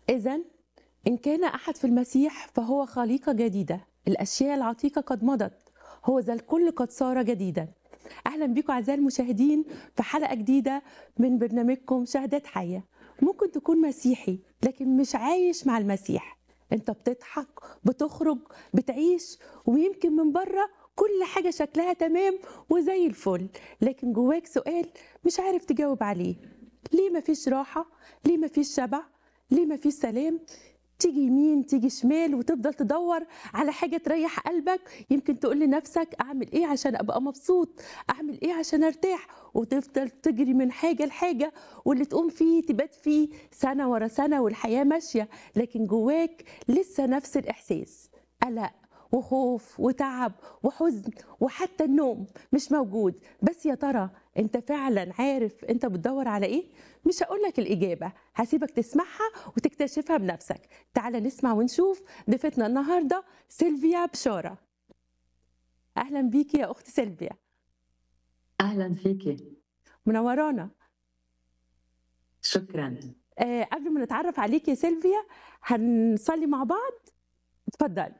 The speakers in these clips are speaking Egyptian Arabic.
إذا إن كان أحد في المسيح فهو خليقة جديدة الأشياء العتيقة قد مضت هو ذا الكل قد صار جديدا أهلا بكم أعزائي المشاهدين في حلقة جديدة من برنامجكم شهادات حية ممكن تكون مسيحي لكن مش عايش مع المسيح انت بتضحك بتخرج بتعيش ويمكن من بره كل حاجة شكلها تمام وزي الفل لكن جواك سؤال مش عارف تجاوب عليه ليه مفيش راحة ليه مفيش شبع ليه مفيش سلام تيجي يمين تيجي شمال وتفضل تدور على حاجة تريح قلبك يمكن تقول لنفسك أعمل إيه عشان أبقى مبسوط أعمل إيه عشان أرتاح وتفضل تجري من حاجة لحاجة واللي تقوم فيه تبات فيه سنة ورا سنة والحياة ماشية لكن جواك لسه نفس الإحساس قلق وخوف وتعب وحزن وحتى النوم مش موجود بس يا ترى انت فعلا عارف انت بتدور على ايه مش هقول لك الاجابه هسيبك تسمعها وتكتشفها بنفسك تعال نسمع ونشوف ضيفتنا النهارده سيلفيا بشاره اهلا بيكي يا اخت سيلفيا أهلا فيكي منورانا شكرا آه قبل ما نتعرف عليك يا سيلفيا هنصلي مع بعض اتفضلي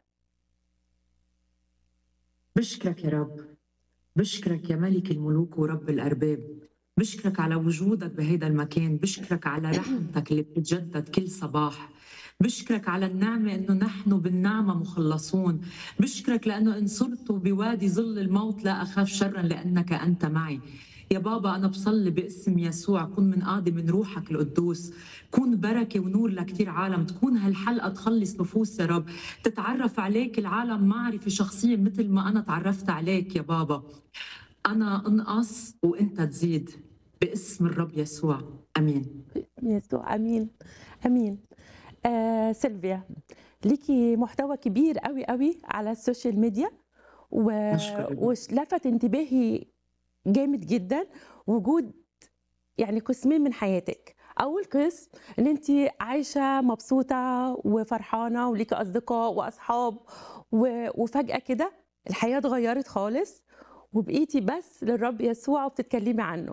بشكرك يا رب بشكرك يا ملك الملوك ورب الأرباب بشكرك على وجودك بهذا المكان بشكرك على رحمتك اللي بتتجدد كل صباح بشكرك على النعمة أنه نحن بالنعمة مخلصون بشكرك لأنه إن صرت بوادي ظل الموت لا أخاف شرا لأنك أنت معي يا بابا أنا بصلي باسم يسوع كن من قاضي من روحك القدوس كون بركة ونور لكتير عالم تكون هالحلقة تخلص نفوس يا رب تتعرف عليك العالم معرفة شخصية مثل ما أنا تعرفت عليك يا بابا أنا أنقص وأنت تزيد باسم الرب يسوع أمين يسوع امين امين آه سيلفيا ليكي محتوى كبير قوي قوي على السوشيال ميديا و... أشكرك. ولفت انتباهي جامد جدا وجود يعني قسمين من حياتك اول قسم ان انت عايشه مبسوطه وفرحانه وليكي اصدقاء واصحاب و... وفجاه كده الحياه اتغيرت خالص وبقيتي بس للرب يسوع وبتتكلمي عنه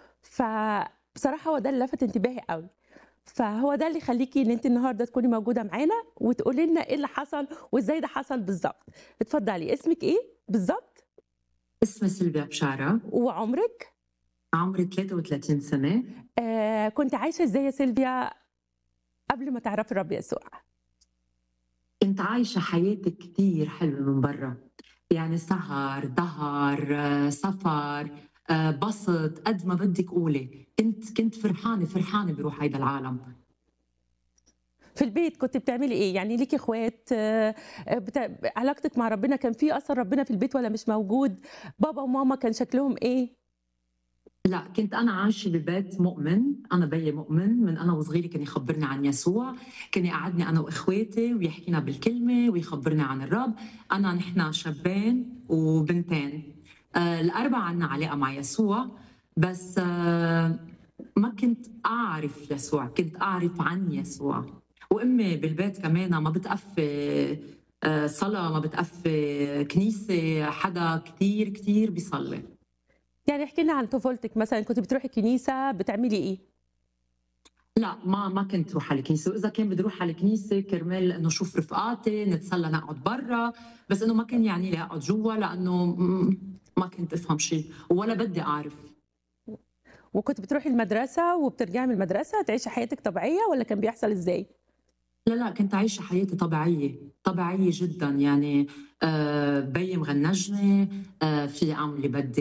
فبصراحه هو ده اللي لفت انتباهي قوي فهو ده اللي يخليكي ان انت النهارده تكوني موجوده معانا وتقولي لنا ايه اللي حصل وازاي ده حصل بالظبط اتفضلي اسمك ايه بالظبط اسمي سيلفيا بشارة وعمرك عمري 33 سنة آه كنت عايشه ازاي يا سيلفيا قبل ما تعرفي الرب يسوع كنت عايشة حياتي كتير حلوة من برا يعني سهر ظهر آه، سفر آه، بسط قد ما بدك قولي كنت كنت فرحانة فرحانة بروح هيدا العالم في البيت كنت بتعملي ايه يعني ليكي اخوات آه، آه، بتا... علاقتك مع ربنا كان في اثر ربنا في البيت ولا مش موجود بابا وماما كان شكلهم ايه لا كنت انا عايشه ببيت مؤمن انا بيي مؤمن من انا وصغيره كان يخبرني عن يسوع كان يقعدني انا واخواتي ويحكينا بالكلمه ويخبرنا عن الرب انا نحن شابين وبنتين آه الاربعه عنا علاقه مع يسوع بس آه ما كنت اعرف يسوع كنت اعرف عن يسوع وامي بالبيت كمان ما بتقفي آه، صلاة ما بتقفي كنيسة حدا كتير كتير بيصلي يعني احكي لنا عن طفولتك مثلا كنت بتروحي الكنيسه بتعملي ايه لا ما ما كنت روح على الكنيسه واذا كان بدي اروح على الكنيسه كرمال انه اشوف رفقاتي نتسلى نقعد برا بس انه ما كان يعني لي اقعد جوا لانه م- ما كنت افهم شيء ولا بدي اعرف وكنت بتروحي المدرسه وبترجعي من المدرسه تعيشي حياتك طبيعيه ولا كان بيحصل ازاي لا لا كنت عايشه حياتي طبيعيه طبيعيه جدا يعني آه بيي مغنجني آه في اعمل اللي بدي